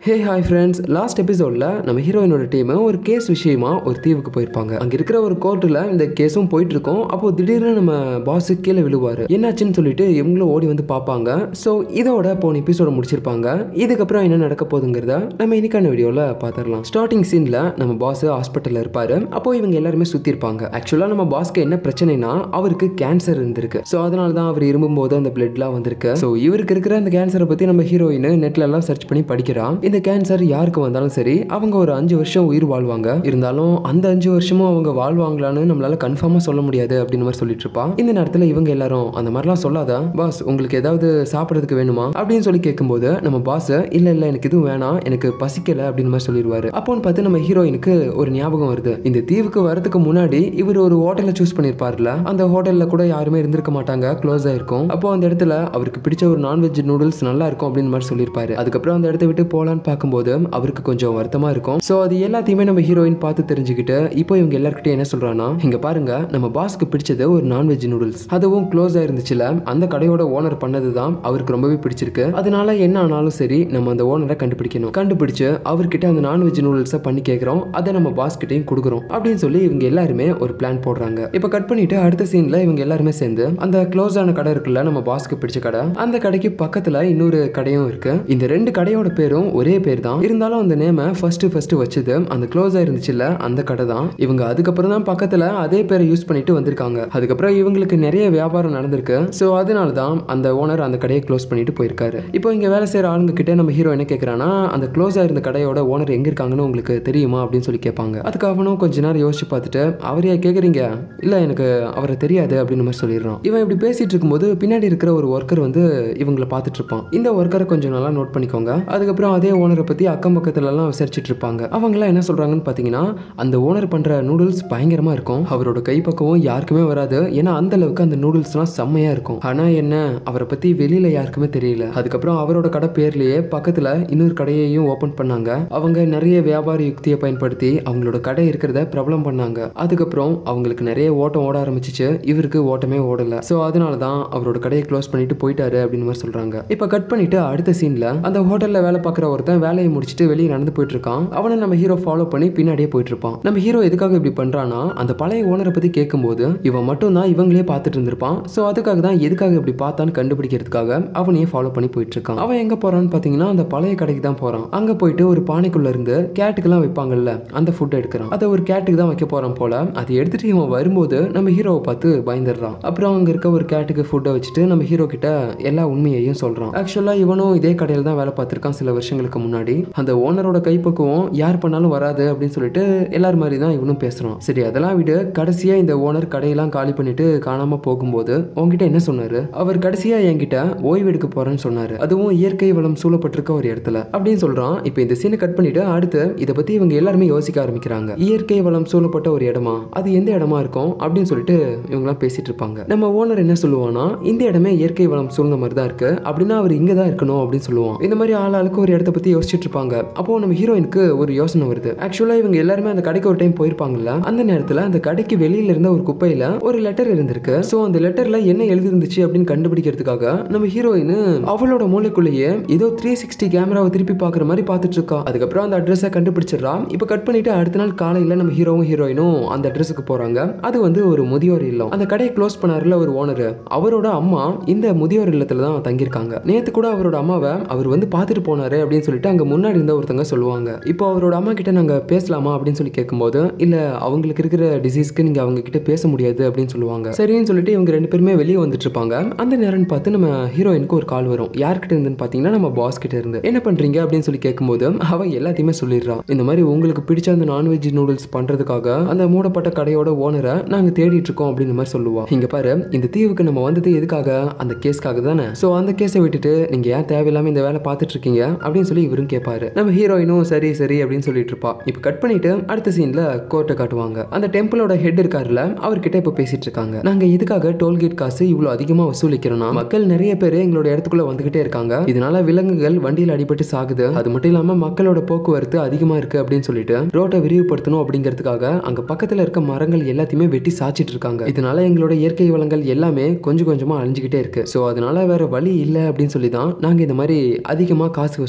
hey hi friends last எபிசோடில் நம்ம ஹீரோயினோட டீம் ஒரு கேஸ் விஷயமா ஒரு தீவுக்கு போயிருப்பாங்க அங்கே இருக்கிற ஒரு கோர்ட்டில் இந்த கேஸும் போயிட்டு இருக்கோம் அப்போ திடீர்னு நம்ம பாஸ் கீழே விழுவார் என்னாச்சுன்னு சொல்லிட்டு இவங்களும் ஓடி வந்து பார்ப்பாங்க ஸோ இதோட போன எபிசோட முடிச்சிருப்பாங்க இதுக்கப்புறம் என்ன நடக்க போகுதுங்கிறத நம்ம இன்னைக்கான வீடியோவில் பார்த்துடலாம் ஸ்டார்டிங் சீனில் நம்ம பாஸ் ஹாஸ்பிட்டலில் இருப்பார் அப்போ இவங்க எல்லாருமே சுற்றி இருப்பாங்க ஆக்சுவலாக நம்ம பாஸ்க்கு என்ன பிரச்சனைனா அவருக்கு கேன்சர் இருந்திருக்கு ஸோ அதனால தான் அவர் இருமும்போது அந்த பிளட்லாம் வந்திருக்கு ஸோ இவருக்கு இருக்கிற அந்த கேன்சரை பற்றி நம்ம ஹீரோயின் நெட்ல எல்லாம் சர்ச் பண்ணி படிக்கிறான் இந்த கேன்சர் யாருக்கு வந்தாலும் சரி அவங்க ஒரு அஞ்சு வருஷம் உயிர் வாழ்வாங்க இருந்தாலும் அந்த அஞ்சு வருஷமும் அவங்க வாழ்வாங்களான்னு நம்மளால கன்ஃபார்மாக சொல்ல முடியாது அப்படின்னு மாதிரி சொல்லிட்டு இருப்பா இந்த நேரத்தில் இவங்க எல்லாரும் அந்த மாதிரிலாம் சொல்லாத பாஸ் உங்களுக்கு ஏதாவது சாப்பிட்றதுக்கு வேணுமா அப்படின்னு சொல்லி கேட்கும்போது நம்ம பாஸ் இல்ல இல்ல எனக்கு எதுவும் வேணாம் எனக்கு பசிக்கல அப்படின்னு மாதிரி சொல்லிடுவாரு அப்போன்னு பார்த்து நம்ம ஹீரோயினுக்கு ஒரு ஞாபகம் வருது இந்த தீவுக்கு வரதுக்கு முன்னாடி இவர் ஒரு ஹோட்டலை சூஸ் பண்ணிருப்பார்ல அந்த ஹோட்டல்ல கூட யாருமே இருந்திருக்க மாட்டாங்க க்ளோஸ் ஆயிருக்கும் அப்போ அந்த இடத்துல அவருக்கு பிடிச்ச ஒரு நான்வெஜ் நூடுல்ஸ் நல்லா இருக்கும் அப்படின்னு மாதிரி சொல்லியிருப்பாரு அதுக்கப்புறம் அந்த இடத்த விட்டு போலான்னு பார்க்கும்போது அவருக்கு கொஞ்சம் வருத்தமா இருக்கும் ஸோ அது எல்லாத்தையுமே நம்ம ஹீரோயின் பார்த்து தெரிஞ்சுக்கிட்டு இப்போ இவங்க எல்லாருக்கிட்டையும் என்ன சொல்றான்னா இங்க பாருங்க நம்ம பாஸ்க்கு பிடிச்சது ஒரு நான்வெஜ் நூடுல்ஸ் அதுவும் க்ளோஸ் ஆயிருந்துச்சுல அந்த கடையோட ஓனர் பண்ணது தான் அவருக்கு ரொம்பவே பிடிச்சிருக்கு அதனால என்ன ஆனாலும் சரி நம்ம அந்த ஓனரை கண்டுபிடிக்கணும் கண்டுபிடிச்சு அவர்கிட்ட அந்த நான்வெஜ் நூடுல்ஸை பண்ணி கேட்குறோம் அதை நம்ம பாஸ் கிட்டையும் கொடுக்குறோம் அப்படின்னு சொல்லி இவங்க எல்லாருமே ஒரு பிளான் போடுறாங்க இப்போ கட் பண்ணிட்டு அடுத்த சீன்ல இவங்க எல்லாருமே சேர்ந்து அந்த க்ளோஸ் ஆன கடை இருக்குல்ல நம்ம பாஸ்க்கு பிடிச்ச கடை அந்த கடைக்கு பக்கத்துல இன்னொரு கடையும் இருக்கு இந்த ரெண்டு கடையோட பேரும் ஒரே பேர் தான் இருந்தாலும் அந்த நேம ஃபர்ஸ்ட் ஃபர்ஸ்ட் வச்சது அந்த க்ளோஸ் ஆயிருந்துச்சுல்ல அந்த கடை தான் இவங்க அதுக்கப்புறம் தான் பக்கத்துல அதே பேரை யூஸ் பண்ணிட்டு வந்திருக்காங்க அதுக்கப்புறம் இவங்களுக்கு நிறைய வியாபாரம் நடந்திருக்கு ஸோ அதனால தான் அந்த ஓனர் அந்த கடையை க்ளோஸ் பண்ணிட்டு போயிருக்காரு இப்போ இங்க வேலை செய்யற ஆளுங்க கிட்ட நம்ம ஹீரோ என்ன கேட்கறான்னா அந்த க்ளோஸ் ஆயிருந்த கடையோட ஓனர் எங்க இருக்காங்கன்னு உங்களுக்கு தெரியுமா அப்படின்னு சொல்லி கேட்பாங்க அதுக்கு அவனும் கொஞ்ச நேரம் யோசிச்சு பார்த்துட்டு அவரையா கேட்குறீங்க இல்லை எனக்கு அவரை தெரியாது அப்படின்னு மாதிரி சொல்லிடுறான் இவன் இப்படி பேசிட்டு இருக்கும்போது பின்னாடி இருக்கிற ஒரு ஒர்க்கர் வந்து இவங்களை பார்த்துட்டு இருப்பான் இந்த ஒர்க்கரை கொஞ்சம் நல்லா நோட் பண்ணிக்கோங்க அதுக்கப்புறம் அதே ஓனரை பற்றி அக்கம் பக்கத்துல எல்லாம் விசாரிச்சுட்டு இருப்பாங்க அவங்களாம் என்ன சொல்றாங்கன்னு பார்த்தீங்கன்னா அந்த ஓனர் பண்ற நூடுல்ஸ் பயங்கரமா இருக்கும் அவரோட கைப்பக்கமும் யாருக்குமே வராது ஏன்னா அந்த அளவுக்கு அந்த நூடுல்ஸ்லாம் செம்மையா இருக்கும் ஆனா என்ன அவரை பத்தி வெளியில யாருக்குமே தெரியல அதுக்கப்புறம் அவரோட கடை பேர்லயே பக்கத்துல இன்னொரு கடையையும் ஓபன் பண்ணாங்க அவங்க நிறைய வியாபார யுக்தியை பயன்படுத்தி அவங்களோட கடை இருக்கிறத பிரபலம் பண்ணாங்க அதுக்கப்புறம் அவங்களுக்கு நிறைய ஓட்டம் ஓட ஆரம்பிச்சிச்சு இவருக்கு ஓட்டமே ஓடல ஸோ அதனால தான் அவரோட கடையை க்ளோஸ் பண்ணிட்டு போயிட்டாரு அப்படின்னு மாதிரி சொல்றாங்க இப்போ கட் பண்ணிட்டு அடுத்த சீன்ல அந்த ஹோட்டல்ல வேலை பார்க்குற ஒருத்தன் வேலையை முடிச்சுட்டு வெளியே நடந்து போயிட்டு இருக்கான் அவனை நம்ம ஹீரோ ஃபாலோ பண்ணி பின்னாடியே போயிட்டு இருப்பான் நம்ம ஹீரோ எதுக்காக இப்படி பண்றானா அந்த பழைய ஓனரை பத்தி கேட்கும்போது இவன் மட்டும் தான் இவங்களே பார்த்துட்டு இருந்திருப்பான் ஸோ அதுக்காக தான் எதுக்காக இப்படி பார்த்தான்னு கண்டுபிடிக்கிறதுக்காக அவனையே ஃபாலோ பண்ணி போயிட்டு இருக்கான் அவன் எங்க போறான்னு பாத்தீங்கன்னா அந்த பழைய கடைக்கு தான் போறான் அங்க போயிட்டு ஒரு பானைக்குள்ள இருந்து கேட்டுக்கெல்லாம் வைப்பாங்கல்ல அந்த ஃபுட் எடுக்கிறான் அதை ஒரு கேட்டுக்கு தான் வைக்க போறான் போல அதை எடுத்துட்டு இவன் வரும்போது நம்ம ஹீரோவை பார்த்து பயந்துடுறான் அப்புறம் அங்க இருக்க ஒரு கேட்டுக்கு ஃபுட்டை வச்சுட்டு நம்ம ஹீரோ கிட்ட எல்லா உண்மையையும் சொல்றான் ஆக்சுவலா இவனும் இதே கடையில் தான் வேலை பார்த்திருக்கான் சில வருஷங்களுக்கு முன்னாடி அந்த ஓனரோட கைப்பக்குவம் யார் பண்ணாலும் வராது அப்படின்னு சொல்லிட்டு எல்லார் மாதிரி தான் இவனும் பேசுறான் சரி அதெல்லாம் விட கடைசியா இந்த ஓனர் கடையெல்லாம் காலி பண்ணிட்டு காணாம போகும்போது உங்ககிட்ட என்ன சொன்னாரு அவர் கடைசியா என்கிட்ட ஓய்வு எடுக்க போறேன்னு சொன்னாரு அதுவும் இயற்கை வளம் சூழப்பட்டிருக்க ஒரு இடத்துல அப்படின்னு சொல்றான் இப்போ இந்த சீனை கட் பண்ணிட்டு அடுத்து இதை பத்தி இவங்க எல்லாருமே யோசிக்க ஆரம்பிக்கிறாங்க இயற்கை வளம் சூழப்பட்ட ஒரு இடமா அது எந்த இடமா இருக்கும் அப்படின்னு சொல்லிட்டு இவங்கலாம் பேசிட்டு இருப்பாங்க நம்ம ஓனர் என்ன சொல்லுவானா இந்த இடமே இயற்கை வளம் சூழ்ந்த மாதிரி தான் இருக்கு அப்படின்னா அவர் இங்க தான் இருக்கணும் அப்படின்னு சொல்லுவான் இந்த மாதிரி ஆள் ஆளுக்கு ஒரு இடத்த பத்தி யோசிச்சுட்டு இருப்பாங்க அப்போ நம்ம ஹீரோயினுக்கு ஒரு யோசனை வருது ஆக்சுவலா இவங்க எல்லாருமே அந்த கடைக்கு ஒரு டைம் போயிருப்பாங்கல்ல அந்த நேரத்துல அந்த கடைக்கு வெளியில இருந்த ஒரு குப்பையில ஒரு லெட்டர் இருந்திருக்கு சோ அந்த லெட்டர்ல என்ன எழுதி இருந்துச்சு அப்படின்னு கண்டுபிடிக்கிறதுக்காக நம்ம ஹீரோயின் அவளோட மூளைக்குள்ளேயே ஏதோ த்ரீ சிக்ஸ்டி கேமராவை திருப்பி பார்க்குற மாதிரி பார்த்துட்டு இருக்கா அதுக்கப்புறம் அந்த அட்ரஸை கண்டுபிடிச்சிடறா இப்போ கட் பண்ணிட்டு அடுத்த நாள் காலையில் நம்ம ஹீரோவும் ஹீரோயினும் அந்த அட்ரஸுக்கு போறாங்க அது வந்து ஒரு முதியோர் இல்லம் அந்த கடையை க்ளோஸ் பண்ணாருல ஒரு ஓனர் அவரோட அம்மா இந்த முதியோர் இல்லத்துல தான் தங்கியிருக்காங்க நேத்து கூட அவரோட அம்மாவை அவர் வந்து பார்த்துட்டு போனாரு அப்படின்னு சொல்லிட்டு அங்க முன்னாடி இருந்த ஒருத்தங்க சொல்லுவாங்க இப்போ அவரோட அம்மா கிட்ட நாங்க பேசலாமா அப்படின்னு சொல்லி கேட்கும்போது இல்ல அவங்களுக்கு இருக்கிற டிசீஸ்க்கு நீங்க அவங்க கிட்ட பேச முடியாது அப்படின்னு சொல்லுவாங்க சரின்னு சொல்லிட்டு இவங்க ரெண்டு பேருமே வெளியே வந்துட்டு இருப்பாங்க அந்த நேரம்னு பார்த்து நம்ம ஹீரோயினுக்கு ஒரு கால் வரும் யார்கிட்ட இருந்துன்னு பார்த்தீங்கன்னா நம்ம பாஸ் கிட்ட இருந்து என்ன பண்றீங்க அப்படின்னு சொல்லி கேட்கும்போது அவன் எல்லாத்தையுமே சொல்லிடுறான் இந்த மாதிரி உங்களுக்கு பிடிச்ச அந்த நான்வெஜ் நூடுல்ஸ் பண்றதுக்காக அந்த மூடப்பட்ட கடையோட ஓனரை நாங்க தேடிட்டு இருக்கோம் அப்படின்னு மாதிரி சொல்லுவோம் இங்க பாரு இந்த தீவுக்கு நம்ம வந்தது எதுக்காக அந்த கேஸ்க்காக தானே சோ அந்த கேஸை விட்டுட்டு நீங்க ஏன் தேவையில்லாம இந்த வேலை பார்த்துட்டு இருக்கீங்க அப்படின்னு சொல்லி இவரும் கேட்பாரு நம்ம ஹீரோயினும் சரி சரி அப்படின்னு சொல்லிட்டு இருப்பா இப்போ கட் பண்ணிட்டு அடுத்த சீன்ல கோர்ட்டை காட்டுவாங்க அந்த டெம்பிளோட ஹெட் இருக்காருல்ல அவர்கிட்ட இப்போ பேசிட்டு இருக்காங்க நாங்க எதுக்காக டோல்கேட் காசு இவ்வளவு அதிகமா வசூலிக்கிறோம்னா மக்கள் நிறைய பேர் எங்களோட இடத்துக்குள்ள வந்துகிட்டே இருக்காங்க இதனால விலங்குகள் வண்டியில் அடிபட்டு சாகுது அது மட்டும் இல்லாம மக்களோட போக்குவரத்து அதிகமா இருக்கு அப்படின்னு சொல்லிட்டு ரோட்டை விரிவுபடுத்தணும் அப்படிங்கிறதுக்காக அங்க பக்கத்துல இருக்க மரங்கள் எல்லாத்தையுமே வெட்டி சாச்சிட்டு இருக்காங்க இதனால எங்களோட இயற்கை வளங்கள் எல்லாமே கொஞ்சம் கொஞ்சமா அழிஞ்சுக்கிட்டே இருக்கு ஸோ அதனால வேற வழி இல்லை அப்படின்னு சொல்லி தான் நாங்க இந்த மாதிரி அதிகமா காசு வசூல் பண்ணிட்டு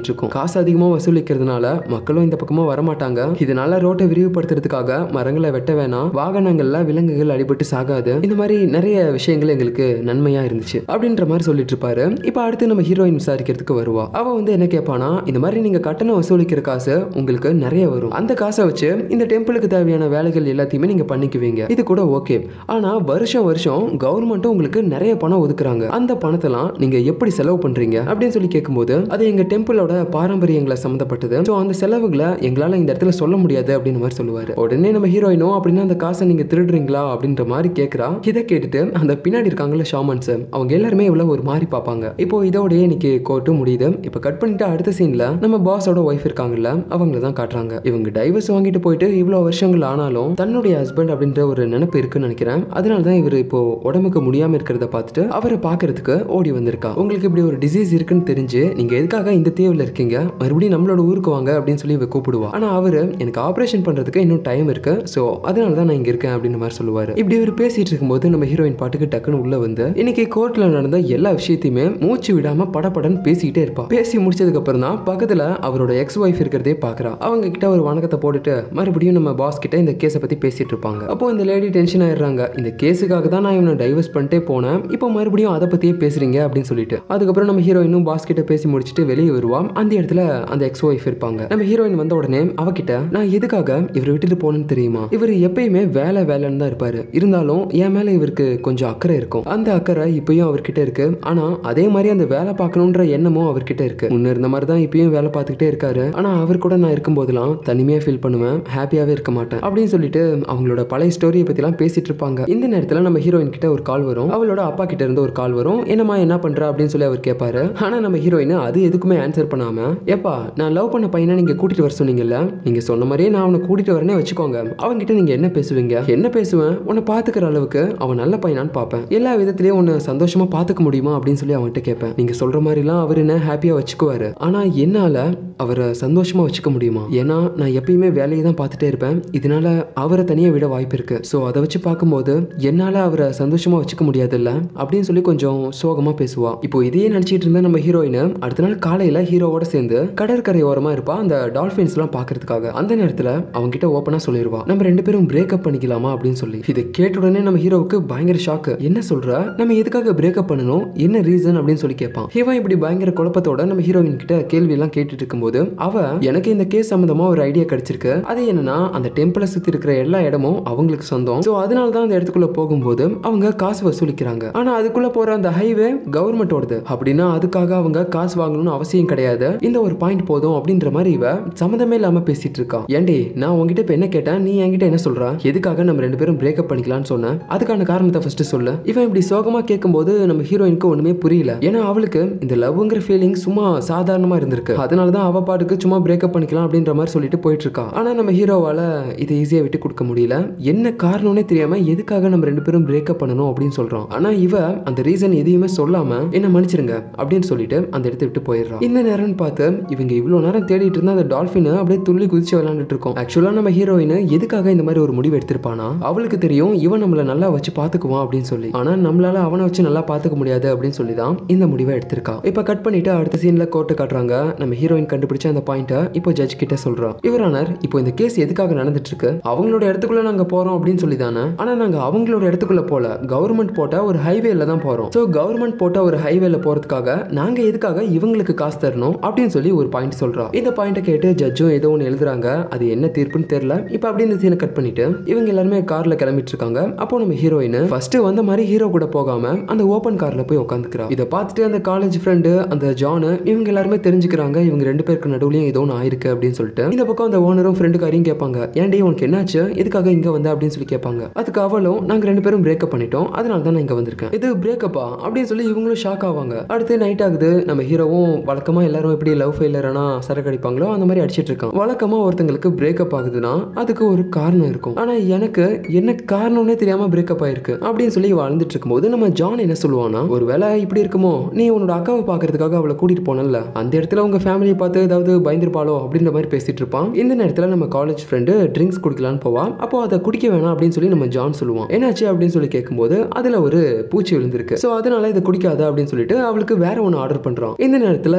போயிட்டு இருக்கும் காசு அதிகமாக வசூலிக்கிறதுனால மக்களும் இந்த பக்கமா வரமாட்டாங்க இதனால ரோட்டை விரிவுபடுத்துறதுக்காக மரங்களை வெட்ட வேணாம் வாகனங்கள்ல விலங்குகள் அடிபட்டு சாகாது இந்த மாதிரி நிறைய விஷயங்கள் எங்களுக்கு நன்மையா இருந்துச்சு அப்படின்ற மாதிரி சொல்லிட்டு இருப்பாரு இப்போ அடுத்து நம்ம ஹீரோயின் விசாரிக்கிறதுக்கு வருவா அவ வந்து என்ன கேட்பானா இந்த மாதிரி நீங்க கட்டணம் வசூலிக்கிற காசு உங்களுக்கு நிறைய வரும் அந்த காசை வச்சு இந்த டெம்பிளுக்கு தேவையான வேலைகள் எல்லாத்தையுமே நீங்க பண்ணிக்குவீங்க இது கூட ஓகே ஆனா வருஷம் வருஷம் கவர்மெண்ட்டும் உங்களுக்கு நிறைய பணம் ஒதுக்குறாங்க அந்த பணத்தெல்லாம் நீங்க எப்படி செலவு பண்றீங்க அப்படின்னு சொல்லி கேட்கும்போது அது எங்க டெம்பிளோட பாரம்பரியங்களை சம்மந்தப்பட்டது ஸோ அந்த செலவுகளை எங்களால இந்த இடத்துல சொல்ல முடியாது அப்படின்னு மாதிரி சொல்லுவாரு உடனே நம்ம ஹீரோயினும் அப்படின்னா அந்த காசை நீங்க திருடுறீங்களா அப்படின்ற மாதிரி கேட்கறா இதை கேட்டுட்டு அந்த பின்னாடி இருக்காங்கல்ல ஷாமன்ஸ் அவங்க எல்லாருமே இவ்வளவு ஒரு மாதிரி பார்ப்பாங்க இப்போ இதோடய இன்னைக்கு கோர்ட்டு முடியுது இப்போ கட் பண்ணிட்டு அடுத்த சீன்ல நம்ம பாஸோட ஒய்ஃப் இருக்காங்கல்ல அவங்கள தான் காட்டுறாங்க இவங்க டைவர்ஸ் வாங்கிட்டு போயிட்டு இவ்வளோ வருஷங்கள் ஆனாலும் தன்னுடைய ஹஸ்பண்ட் அப்படின்ற ஒரு நினைப்பு இருக்குன்னு நினைக்கிறேன் அதனால தான் இவர் இப்போ உடம்புக்கு முடியாம இருக்கிறத பார்த்துட்டு அவரை பார்க்கறதுக்கு ஓடி வந்திருக்கா உங்களுக்கு இப்படி ஒரு டிசீஸ் இருக்குன்னு தெரிஞ்சு நீங்க எதுக்காக இந்த தீவில் இருக்கீங்க மறுபடியும் நம்மளோட ஊருக்கு வாங்க அப்படின்னு சொல்லி இவ கூப்பிடுவா ஆனா அவரு எனக்கு ஆபரேஷன் பண்றதுக்கு இன்னும் டைம் இருக்கு ஸோ அதனால தான் நான் இங்க இருக்கேன் அப்படின்னு மாதிரி சொல்லுவாரு இப்படி இவர் பேசிட்டு இருக்கும்போது நம்ம ஹீரோயின் பாட்டுக்கு டக்குன்னு உள்ள வந்து இன்னைக்கு கோர்ட்ல நடந்த எல்லா விஷயத்தையுமே மூச்சு விடாம படபடன்னு பேசிக்கிட்டே இருப்பா பேசி முடிச்சதுக்கு அப்புறம் தான் பக்கத்துல அவரோட எக்ஸ் ஒய்ஃப் இருக்கிறதே பாக்குறா அவங்க கிட்ட ஒரு வணக்கத்தை போட்டுட்டு மறுபடியும் நம்ம பாஸ் கிட்ட இந்த கேஸை பத்தி பேசிட்டு இருப்பாங்க அப்போ இந்த லேடி டென்ஷன் ஆயிடுறாங்க இந்த கேஸுக்காக தான் நான் இவனை டைவர்ஸ் பண்ணிட்டே போனேன் இப்போ மறுபடியும் அதை பத்தியே பேசுறீங்க அப்படின்னு சொல்லிட்டு அதுக்கப்புறம் நம்ம ஹீரோயினும் பாஸ் கிட்ட பேசி முடிச்சுட்டு வெளியே வருவா அந்த இடத்துல அந்த எக்ஸ் ஒய்ஃப் இருப்பாங்க நம்ம ஹீரோயின் வந்த உடனே அவகிட்ட நான் எதுக்காக இவரை விட்டுட்டு போனேன்னு தெரியுமா இவர் எப்பயுமே வேலை வேலைன்னு தான் இருப்பாரு இருந்தாலும் என் மேல இவருக்கு கொஞ்சம் அக்கறை இருக்கும் அந்த அக்கறை இப்பயும் அவர்கிட்ட இருக்கு ஆனா அதே மாதிரி அந்த வேலை பார்க்கணுன்ற எண்ணமும் அவர்கிட்ட இருக்கு முன்ன இருந்த மாதிரி தான் இப்பயும் வேலை பார்த்துக்கிட்டே இருக்காரு ஆனா அவர் கூட நான் இருக்கும்போதெல்லாம் தனிமையா ஃபீல் பண்ணுவேன் ஹாப்பியாவே இருக்க மாட்டேன் அப்படின்னு சொல்லிட்டு அவங்களோட பழைய ஸ்டோரியை பத்திலாம் பேசிட்டு இருப்பாங்க இந்த நேரத்துல நம்ம ஹீரோயின் கிட்ட ஒரு கால் வரும் அவளோட அப்பா கிட்ட இருந்து ஒரு கால் வரும் என்னம்மா என்ன பண்ற அப்படின்னு சொல்லி அவர் கேட்பாரு ஆனா நம்ம ஹீரோயின் அது எதுக்குமே ஆன்சர் பண்ணாம ஏப்பா நான் லவ் பண்ண பையனை நீங்க கூட்டிட்டு வர சொன்னீங்கல்ல நீங்க சொன்ன மாதிரியே நான் அவனை கூட்டிட்டு வரேனே வச்சுக்கோங்க அவன்கிட்ட நீங்க என்ன பேசுவீங்க என்ன பேசுவேன் உன்னை பாத்துக்கிற அளவுக்கு அவன் நல்ல பையனான்னு பார்ப்பேன் எல்லா விதத்திலயும் உன்னை சந்தோஷமா பாத்துக்க முடியுமா அப்படின்னு சொல்லி அவன்கிட்ட கேட்பேன் நீங்க சொல்ற மாதிரிலாம் அவர் என்ன ஹாப்பியா வச்சுக்குவாரு ஆனா என்னால அவரை சந்தோஷமா வச்சுக்க முடியுமா ஏன்னா நான் எப்பயுமே வேலையை தான் பார்த்துட்டே இருப்பேன் இதனால அவரை தனியாக விட வாய்ப்பு இருக்கு ஸோ அதை வச்சு பார்க்கும்போது என்னால் அவரை சந்தோஷமா வச்சுக்க முடியாதுல்ல அப்படின்னு சொல்லி கொஞ்சம் சோகமா பேசுவா இப்போ இதையே நினச்சிட்டு இருந்த நம்ம ஹீரோயின் அடுத்த நாள் காலையில ஹீரோவோட சேர்ந்து கடற்கரை ஓரமா இருப்பா அந்த டால்ஃபின்ஸ் எல்லாம் பார்க்கறதுக்காக அந்த நேரத்தில் அவங்க கிட்ட ஓப்பனா சொல்லிடுவா நம்ம ரெண்டு பேரும் பிரேக்கப் பண்ணிக்கலாமா அப்படின்னு சொல்லி இதை கேட்ட உடனே நம்ம ஹீரோவுக்கு பயங்கர ஷாக்கு என்ன சொல்ற நம்ம எதுக்காக பிரேக்கப் பண்ணணும் என்ன ரீசன் அப்படின்னு சொல்லி கேட்பான் இவன் இப்படி பயங்கர குழப்பத்தோட நம்ம ஹீரோயின் கிட்ட கேள்வி எல்லாம் கேட்டுட்டு இருக்கும்போது அவ எனக்கு இந்த கேஸ் சம்பந்தமா ஒரு ஐடியா கிடைச்சிருக்கு அது என்னன்னா அந்த டெம்பிளை சுத்தி இருக்கிற எல்லா இடமும் அவங்களுக்கு சொந்தம் ஸோ அதனால தான் அந்த இடத்துக்குள்ள போகும்போது அவங்க காசு வசூலிக்கிறாங்க ஆனா அதுக்குள்ள போற அந்த ஹைவே கவர்மெண்டோடது அப்படின்னா அதுக்காக அவங்க காசு வாங்கணும்னு அவசியம் கிடையாது இந்த ஒரு பாயிண்ட் போதும் அப்படின்ற மாதிரி இவ சம்மந்தமே இல்லாம பேசிட்டு இருக்கா ஏண்டி நான் உங்ககிட்ட இப்ப என்ன கேட்டேன் நீ என்கிட்ட என்ன சொல்ற எதுக்காக நம்ம ரெண்டு பேரும் பிரேக்கப் பண்ணிக்கலாம்னு சொன்னேன் அதுக்கான காரணத்தை ஃபர்ஸ்ட் சொல்லு இவன் இப்படி சோகமா கேட்கும்போது நம்ம ஹீரோயினுக்கு ஒண்ணுமே புரியல ஏன்னா அவளுக்கு இந்த லவ்ங்கிற ஃபீலிங் சும்மா சாதாரணமா இருந்திருக்கு அதனால தான் அவ பாட்டுக்கு சும்மா பிரேக்கப் பண்ணிக்கலாம் அப்படின்ற மாதிரி சொல்லிட்டு போயிட்டு இருக்கா ஆனா நம்ம ஹீரோவால இதை ஈஸியா விட்டு கொடுக்க முடியல என்ன காரணம்னே தெரியாம எதுக்காக நம்ம ரெண்டு பேரும் பிரேக்கப் பண்ணணும் அப்படின்னு சொல்றோம் ஆனா இவ அந்த ரீசன் எதையுமே சொல்லாம என்ன மன்னிச்சிருங்க அப்படின்னு சொல்லிட்டு அந்த இடத்த விட்டு போயிடுறான் இந்த நேரம்னு பார்த்து இவங்க இவ்வளவு நேரம் தேடிட்டு இருந்த அந்த டால்பின் அப்படியே துள்ளி குதிச்சு விளையாண்டுட்டு இருக்கோம் ஆக்சுவலா நம்ம ஹீரோயின் எதுக்காக இந்த மாதிரி ஒரு முடிவு எடுத்திருப்பானா அவளுக்கு தெரியும் இவன் நம்மள நல்லா வச்சு பாத்துக்குவான் அப்படின்னு சொல்லி ஆனா நம்மளால அவனை வச்சு நல்லா பாத்துக்க முடியாது அப்படின்னு சொல்லி தான் இந்த முடிவை எடுத்திருக்கா இப்ப கட் பண்ணிட்டு அடுத்த சீன்ல கோர்ட்டு காட்டுறாங்க நம்ம ஹீரோயின் கண்டுபிடிச்ச அந்த பாயிண்ட்டை இப்போ ஜட்ஜ் கிட்ட சொல்றோம் இவரானர் இப்போ இந்த கேஸ் எதுக்காக நடந்துட்டு இருக்கு அவங்களோட இடத்துக்குள்ள நாங்க போறோம் அப்படின்னு சொல்லி தானே ஆனா நாங்க அவங்களோட இடத்துக்குள்ள போல கவர்மெண்ட் போட்ட ஒரு ஹைவேல தான் போறோம் சோ கவர்மெண்ட் போட்ட ஒரு ஹைவேல போறதுக்காக நாங்க எதுக்காக இவங்களுக்கு காசு தரணும் அப்படின்னு சொல்லி ஒரு பாயிண்ட் சொல்றா இந்த பாயிண்ட்டை கேட்டு ஜட்ஜும் ஏதோ ஒன்று எழுதுறாங்க அது என்ன தீர்ப்புன்னு தெரியல இப்போ அப்படியே இந்த சீனை கட் பண்ணிட்டு இவங்க எல்லாருமே கார்ல கிளம்பிட்டு இருக்காங்க அப்போ நம்ம ஹீரோயின் ஃபர்ஸ்ட் வந்த மாதிரி ஹீரோ கூட போகாம அந்த ஓப்பன் கார்ல போய் உட்காந்துக்கிறா இதை பார்த்துட்டு அந்த காலேஜ் ஃப்ரெண்டு அந்த ஜானு இவங்க எல்லாருமே தெரிஞ்சுக்கிறாங்க இவங்க ரெண்டு பேருக்கு நடுவுலயும் ஏதோ ஒன்று ஆயிருக்கு அப்படின்னு சொல்லிட்டு இந்த பக்கம் அந்த ஓனரும் ஃப்ரெண்டுக்காரையும் கேட்பாங்க ஏன்டி உனக்கு என்னாச்சு எதுக்காக இங்க வந்த அப்படின்னு சொல்லி கேட்பாங்க அதுக்கு அவளும் நாங்க ரெண்டு பேரும் பிரேக்கப் பண்ணிட்டோம் அதனால தான் நான் இங்க வந்திருக்கேன் இது பிரேக்கப்பா அப்படின்னு சொல்லி இவங்களும் ஷாக் ஆவாங்க அடுத்து நைட் ஆகுது நம்ம ஹீரோவும் வழக்கமா எல்லாரும் எப்படி லவ் ஃபெயிலரானா சரக்கு அடிப்பாங்களோ அந்த மாதிரி அடிச்சிட்டு இருக்கான் வழக்கமா ஒருத்தங்களுக்கு பிரேக்கப் ஆகுதுன்னா அதுக்கு ஒரு காரணம் இருக்கும் ஆனா எனக்கு என்ன காரணம்னே தெரியாம பிரேக்கப் ஆயிருக்கு அப்படின்னு சொல்லி வாழ்ந்துட்டு இருக்கும்போது நம்ம ஜான் என்ன சொல்லுவானா ஒருவேளை இப்படி இருக்குமோ நீ உன்னோட அக்காவை பாக்குறதுக்காக அவளை கூட்டிட்டு போனல அந்த இடத்துல உங்க ஃபேமிலியை பார்த்து ஏதாவது பயந்துருப்பாளோ அப்படின்ற மாதிரி பேசிட்டு இருப்பான் இந்த நேரத்துல நம்ம காலேஜ் ஃப்ரெண்டு ட்ரிங்க்ஸ் குடிக்கலான்னு போவா அப்போ அதை குடிக்க வேணாம் அப்படின்னு சொல்லி நம்ம ஜான் சொல்லுவான் என்னாச்சு அப்படின்னு சொல்லி கேட்கும்போது அதுல ஒரு பூச்சி விழுந்திருக்கு ஸோ அதனால இதை குடிக்காத அப்படின்னு சொல்லிட்டு அவளுக்கு வேற ஒன்று ஆர்டர் பண்றான் இந்த நேரத்துல இவ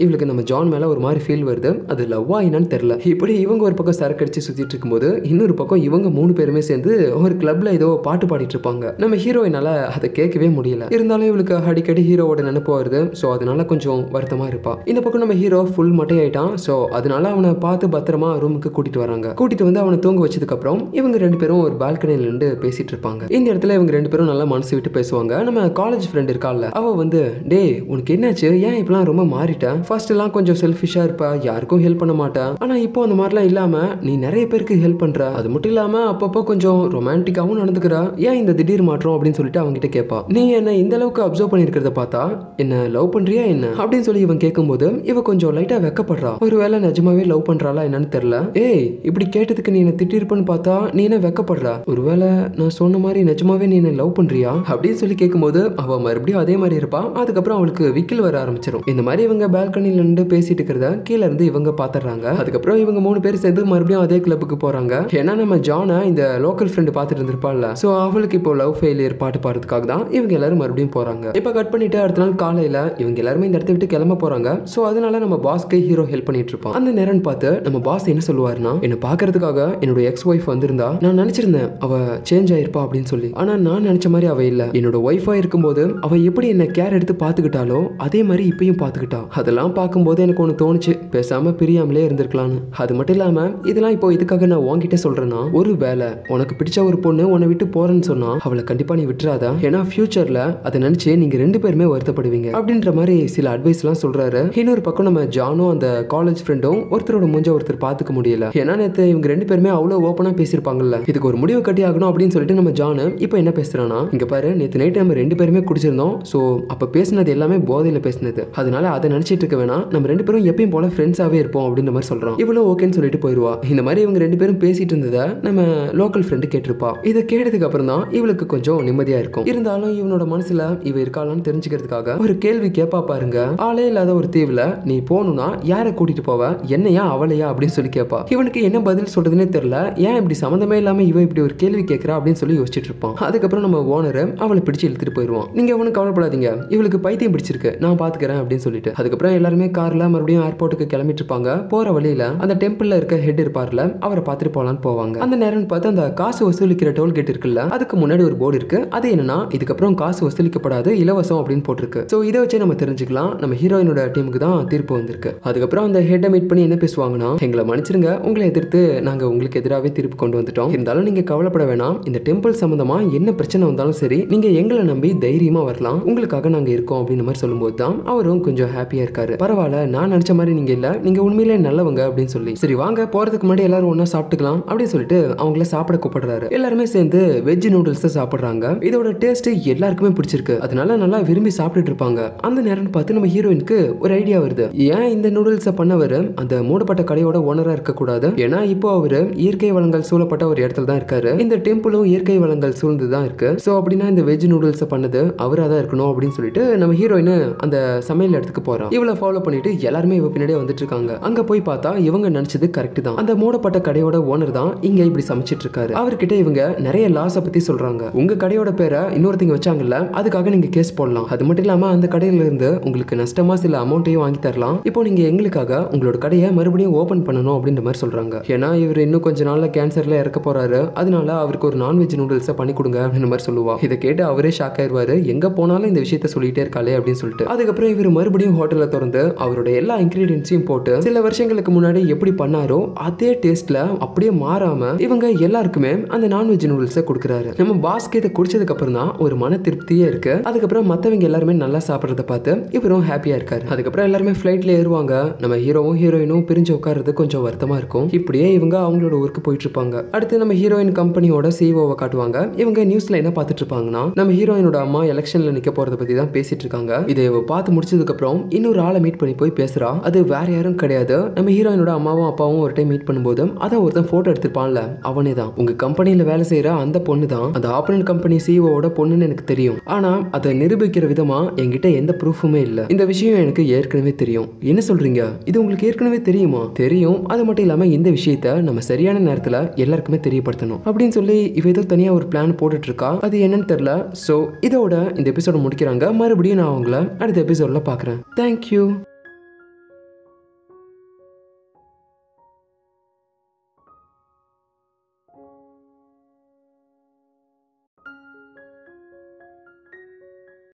இவளுக்கு நம்ம ஜான் மேல ஒரு மாதிரி ஃபீல் வருது அது லவ்வா என்னன்னு தெரியல இப்படி இவங்க ஒரு பக்கம் சரக்கு அடிச்சு சுத்திட்டு இருக்கும்போது இன்னொரு பக்கம் இவங்க மூணு பேருமே சேர்ந்து ஒரு கிளப்ல ஏதோ பாட்டு பாடிட்டு இருப்பாங்க நம்ம ஹீரோயினால அதை கேட்கவே முடியல இருந்தாலும் இவளுக்கு அடிக்கடி ஹீரோவோட நினைப்பு வருது ஸோ அதனால கொஞ்சம் வருத்தமா இருப்பா இந்த பக்கம் நம்ம ஹீரோ ஃபுல் மட்டை ஆயிட்டான் ஸோ அதனால அவனை பார்த்து பத்திரமா ரூமுக்கு கூட்டிட்டு வராங்க கூட்டிட்டு வந்து அவனை தூங்க வச்சதுக்கு அப்புறம் இவங்க ரெண்டு பேரும் ஒரு பால்கனில நின்று பேசிட்டு இருப்பாங்க இந்த இடத்துல இவங்க ரெண்டு பேரும் நல்லா மனசு விட்டு பேசுவாங்க நம்ம காலேஜ் ஃப்ரெண்ட் இருக்கால அவ வந்து டே உனக்கு என்னாச்சு ஏன் இப்பெல்லாம் ரொம்ப மாறிட்ட ஃபர்ஸ்ட் எல்லாம் கொஞ்சம் செல்ஃபிஷா இருப்ப யாருக்கும் ஹெல்ப் பண்ண மாட்டேன் ஆனா இப்போ அந்த மாதிரிலாம் இல்லாம நீ நிறைய பேருக்கு ஹெல்ப் பண்ற அது மட்டும் இல்லாம அப்பப்போ கொஞ்சம் ரொமான்டிக்காவும் நடந்துக்கிற ஏன் இந்த திடீர் மாற்றம் அப்படின்னு சொல்லிட்டு அவங்க கிட்ட கேட்பா நீ என்ன இந்த அளவுக்கு அப்சர்வ் பண்ணிருக்கிறத பார்த்தா என்ன லவ் பண்றியா என்ன அப்படின்னு சொல்லி இவன் கேட்கும்போது இவ கொஞ்சம் லைட்டா வெக்கப்படுறா ஒருவேளை நிஜமாவே லவ் பண்றாளா என்னன்னு தெரியல ஏய் இப்படி கேட்டதுக்கு நீ என்ன திட்டிருப்பன்னு பார்த்தா நீ என்ன வெக்கப்படுற ஒருவேளை நான் சொன்ன மாதிரி நிஜமாவே நீ என்ன லவ் பண்றியா அப்படின்னு சொல்லி கேட்கும்போது அவ மறுபடியும் அதே மாதிரி இருப்பா அதுக்கப்புறம் அவளுக்கு விக்கில் வர ஆரம்பிச்சிடும் இந்த மாதிரி இவங்க பால்கனில நின்று பேசிட்டு இருக்கிறத கீழ இருந்து இவங்க பாத்துறாங்க அதுக்கப்புறம் இவங்க மூணு பேர் சேர்ந்து மறுபடியும் அதே கிளப்புக்கு போறாங்க ஏன்னா நம்ம ஜானை இந்த லோக்கல் ஃப்ரெண்டு பார்த்துட்டு இருந்திருப்பாள்ல ஸோ அவளுக்கு இப்போ லவ் ஃபெயிலியர் பாட்டு பாடுறதுக்காக தான் இவங்க எல்லாரும் மறுபடியும் போறாங்க இப்போ கட் பண்ணிட்டு அடுத்த நாள் காலையில இவங்க எல்லாருமே இந்த இடத்த விட்டு கிளம்ப போறாங்க ஸோ அதனால நம்ம பாஸ்க்கு ஹீரோ ஹெல்ப் பண்ணிட்டு இருப்பான் அந்த நேரம் பார்த்து நம்ம பாஸ் என்ன சொல்லுவாருன்னா என்ன பாக்குறதுக்காக என்னோட எக்ஸ் ஒய்ஃப் வந்திருந்தா நான் நினைச்சிருந்தேன் அவ சேஞ்ச் ஆயிருப்பா அப்படின்னு சொல்லி ஆனா நான் நினைச்ச மாதிரி அவ இல்ல என்னோட ஒய்ஃபா இருக்கும்போது அவ எப்படி என்ன கேர் எடுத்து பாத்துக்கிட்டாலோ அதே மாதிரி இப்பயும் பாத்துக்கிட்டா அதெல்லாம் பார்க்கும்போது எனக்கு ஒன்று தோணுச்சு பேசாம பிரியாமலே இருந்திருக்கலாம்னு அது மட்டும் இல்லாம இதெல்லாம் இப்போ இதுக்காக நான் உன்கிட்ட சொல்றேன்னா ஒரு வேலை உனக்கு பிடிச்ச ஒரு பொண்ணு உன்னை விட்டு போறேன்னு சொன்னா அவளை கண்டிப்பா நீ விட்டுறாத ஏன்னா ஃபியூச்சர்ல அதை நினைச்சு நீங்க ரெண்டு பேருமே வருத்தப்படுவீங்க அப்படின்ற மாதிரி சில அட்வைஸ் எல்லாம் சொல்றாரு இன்னொரு பக்கம் நம்ம ஜானும் அந்த காலேஜ் ஃப்ரெண்டும் ஒருத்தரோட மூஞ்ச ஒருத்தர் பாத்துக்க முடியல ஏன்னா நேத்து இவங்க ரெண்டு பேருமே அவ்வளவு ஓப்பனா பேசியிருப்பாங்கல்ல இதுக்கு ஒரு முடிவு கட்டி ஆகணும் அப்படின்னு சொல்லிட்டு நம்ம ஜானு இப்போ என்ன பேசுறானா இங்க பாரு நேத்து நைட் நம்ம ரெண்டு பேருமே குடிச்சிருந்தோம் ஸோ அப்ப பேசினது எல்லாமே போதையில பேசினது அதனால அதை நினைச்சிட்டு இருக்க வேணாம் நம்ம ரெண்டு பேரும் எப்பயும் போல ஃப்ரெண்ட்ஸாவே இருப்போம் அப்படின்ற மாதிரி சொல்றோம் இவ்வளவு ஓகேன்னு சொல்லிட்டு போயிருவா இந்த மாதிரி இவங்க ரெண்டு பேரும் பேசிட்டு இருந்ததை நம்ம லோக்கல் ஃப்ரெண்டு கேட்டிருப்பா இதை கேட்டதுக்கு அப்புறம் தான் இவளுக்கு கொஞ்சம் நிம்மதியா இருக்கும் இருந்தாலும் இவனோட மனசுல இவ இருக்காளான்னு தெரிஞ்சுக்கிறதுக்காக ஒரு கேள்வி கேட்பா பாருங்க ஆளே இல்லாத ஒரு தீவுல நீ போகணும்னா யாரை கூட்டிட்டு போவ என்னையா அவளையா அப்படின்னு சொல்லி கேட்பா இவனுக்கு என்ன பதில் சொல்றதுன்னே தெரியல ஏன் இப்படி சம்மந்தமே இல்லாம இவ இப்படி ஒரு கேள்வி கேட்கறா அப்படின்னு சொல்லி யோசிச்சுட்டு இருப்பான் அதுக்கப்புறம் நம்ம ஓனர் அவளை பிடிச்சு இழுத்துட்டு போயிடுவான் நீங்க ஒன்றும் கவலைப்படாதீங்க இவளுக்கு பைத்தியம் பிடிச்சிருக்கு நான் பாத்துக்கிறேன் அப்படின்னு சொல்லிட்டு அதுக்கப்புறம் எல்லாருமே கார்ல மறுபடியும் ஏர்போர்ட்டுக்கு கிளம்பிட்டு இருப்பாங்க போற வழியில அந்த டெம்பிள்ல இருக்க ஹெட் இருப்பார்ல அவரை பார்த்துட்டு போலான்னு போவாங்க அந்த நேரம் பார்த்து அந்த காசு வசூலிக்கிற டோல் கேட் இருக்குல்ல அதுக்கு முன்னாடி ஒரு போர்டு இருக்கு அது என்னன்னா இதுக்கப்புறம் காசு வசூலிக்கப்படாது இலவசம் அப்படின்னு போட்டிருக்கு ஸோ இதை வச்சு நம்ம தெரிஞ்சுக்கலாம் நம்ம ஹீரோயினோட டீமுக்கு தான் தீர்ப்பு வந்திருக்கு அதுக்கப்புறம் அந்த ஹெட்டை மீட் பண்ணி என்ன பேசுவாங்கன்னா எங்களை மன்னிச்சிருங்க உங்களை எதிர்த்து நாங்க உங்களுக்கு எதிராகவே தீர்ப்பு கொண்டு வந்துட்டோம் இருந்தாலும் நீங்க கவலைப்பட வேணாம் இந்த டெம்பிள் சம்பந்தமா என்ன பிரச்சனை வந்தாலும் சரி நீங்க எங்களை நம்பி தைரியமா வரலாம் உங்களுக்காக நாங்க இருக்கோம் அப்படின்னு மாதிரி சொல்லும்போது தான் அவரும் கொஞ்சம் ஹாப்பியா இருக்காரு பரவாயில்ல நான் நினைச்ச மாதிரி நீங்க இல்ல நீங்க உண்மையிலே நல்லவங்க அப்படின்னு சொல்லி சரி வாங்க போறதுக்கு முன்னாடி எல்லாரும் ஒண்ணா சாப்பிட்டுக்கலாம் அப்படின்னு சொல்லிட்டு அவங்கள சாப்பிட கூப்பிடுறாரு எல்லாருமே சேர்ந்து வெஜ் நூடுல்ஸ் சாப்பிடுறாங்க இதோட டேஸ்ட் எல்லாருக்குமே பிடிச்சிருக்கு அதனால நல்லா விரும்பி சாப்பிட்டுட்டு இருப்பாங்க அந்த நேரம் பார்த்து நம்ம ஹீரோயினுக்கு ஒரு ஐடியா வருது ஏன் இந்த நூடுல்ஸை பண்ணவர் அந்த மூடப்பட்ட கடையோட ஓனரா இருக்கக்கூடாது ஏன்னா இப்போ அவரு இயற்கை வளங்கள் சூழப்பட்ட ஒரு இடத்துல தான் இருக்காரு இந்த டெம்பிளும் இயற்கை வளங்கள் சூழ்ந்து தான் இருக்கு ஸோ அப்படின்னா இந்த வெஜ் நூடுல்ஸை பண்ணது அவராக தான் இருக்கணும் அப்படின்னு சொல்லிட்டு நம்ம ஹீரோயின் அந்த சமையல் இடத்துக்கு போறோம் இவளை ஃபாலோ பண்ணிட்டு எல்லாருமே இவ பின்னாடியே வந்துட்டு இருக்காங்க அங்க போய் பார்த்தா இவங்க நினைச்சது கரெக்ட் தான் அந்த மூடப்பட்ட கடையோட ஓனர் தான் இங்க இப்படி சமைச்சிட்டு இருக்காரு அவர்கிட்ட இவங்க நிறைய லாஸை பத்தி சொல்றாங்க உங்க கடையோட பேரை இன்னொருத்தங்க வச்சாங்கல்ல அதுக்காக நீங்க கேஸ் போடலாம் அது மட்டும் இல்லாம அந்த கடையில இருந்து உங்களுக்கு நஷ்டமா சில அமௌண்ட்டையும் வாங்கி தரலாம் இப்போ நீங்க எங்களுக்காக உங்களோட கடையை மறுபடியும் ஓபன் பண்ணணும் அப்படின்ற மாதிரி சொல்றாங்க ஏன்னா இவர் இன்னும் கொஞ்ச நாள்ல கேன்சர்ல இறக்க போறாரு அதனால அவருக்கு ஒரு நான்வெஜ் நூடுல்ஸை பண்ணி கொடுங்க அப்படின்ற மாதிரி சொல்லுவா இதை கேட்டு அவரே ஷாக் ஆயிருவாரு எங்க போனாலும் இந்த விஷயத்த சொல்லிட்டே இருக்காளே அப்படின்னு சொல்லிட்டு அதுக்கப்புறம் இவர் மறுபடியும் ஹோட்டல்ல திறந்து அவரோட எல்லா இன்கிரீடியன்ஸையும் போட்டு சில வருஷங்களுக்கு முன்னாடி எப்படி பண்ணாரோ அதே டேஸ்ட்ல அப்படியே மாறாம இவங்க எல்லாருக்குமே அந்த நான்வெஜ் நூடுல்ஸை கொடுக்குறாரு நம்ம பாஸ்க்கு இதை குடிச்சதுக்கு அப்புறம் தான் ஒரு மன திருப்தியே இருக்கு அதுக்கப்புறம் மத்தவங்க எல்லாருமே நல்லா சாப்பிட்றத பார்த்து இவரும் ஹாப்பியா இருக்காரு அதுக்கப்புறம் எல்லாருமே ஃபிளைட்ல ஏறுவாங்க நம்ம ஹீரோவும் ஹீரோயினும் பிரிஞ்சு உட்கார்றது கொஞ்சம் வருத்தமா இருக்கும் இப்படியே இவங்க அவங்களோட ஒர்க்கு போயிட்டு இருப்பாங்க அடுத்து நம்ம ஹீரோயின் கம்பெனியோட சிஓவை காட்டுவாங்க இவங்க நியூஸ்ல என்ன பார்த்துட்டு இருப்பாங்கன்னா நம்ம ஹீரோயினோட அம்மா எலெக்ஷன்ல நிக்க போறத பத்தி தான் பேசிட்டு இருக்காங்க இதை இவ பார்த்து முடிச்சதுக்கு அப்புறம் இன்னொரு ஆளை மீட் பண்ணி போய் பேசுறா அது வேற யாரும் கிடையாது நம்ம ஹீரோயினோட அம்மாவும் அப்பாவும் ஒரு டைம் மீட் பண்ணும்போது அதை ஒருத்தன் போட்டோ எடுத்திருப்பான்ல அவனே தான் உங்க கம்பெனில வேலை செய்யற அந்த பொண்ணு தான் அந்த ஆப்பனன் கம்பெனி சிஓவோட பொண்ணுன்னு எனக்கு தெரியும் ஆனா அதை நிரூபிக்கிற விதமா என்கிட்ட எந்த ப்ரூஃபுமே இல்ல இந்த விஷயம் எனக்கு ஏற்கனவே தெரியும் என்ன சொல்றீங்க இது உங்களுக்கு ஏற்கனவே தெரியுமா தெரியும் அது மட்டும் இல்லாம இந்த விஷயத்த நம்ம சரியான நேரத்துல எல்லாருக்குமே தெரியப்படுத்தணும் அப்படின்னு சொல்லி இவ ஏதோ தனியா ஒரு பிளான் போட்டுட்டு இருக்கா அது என்னன்னு தெரியல சோ இதோட இந்த எபிசோட முடிக்கிறாங்க மறுபடியும் நான் அவங்கள அடுத்த எபிசோட்ல பாக்குறேன் தேங்க்யூ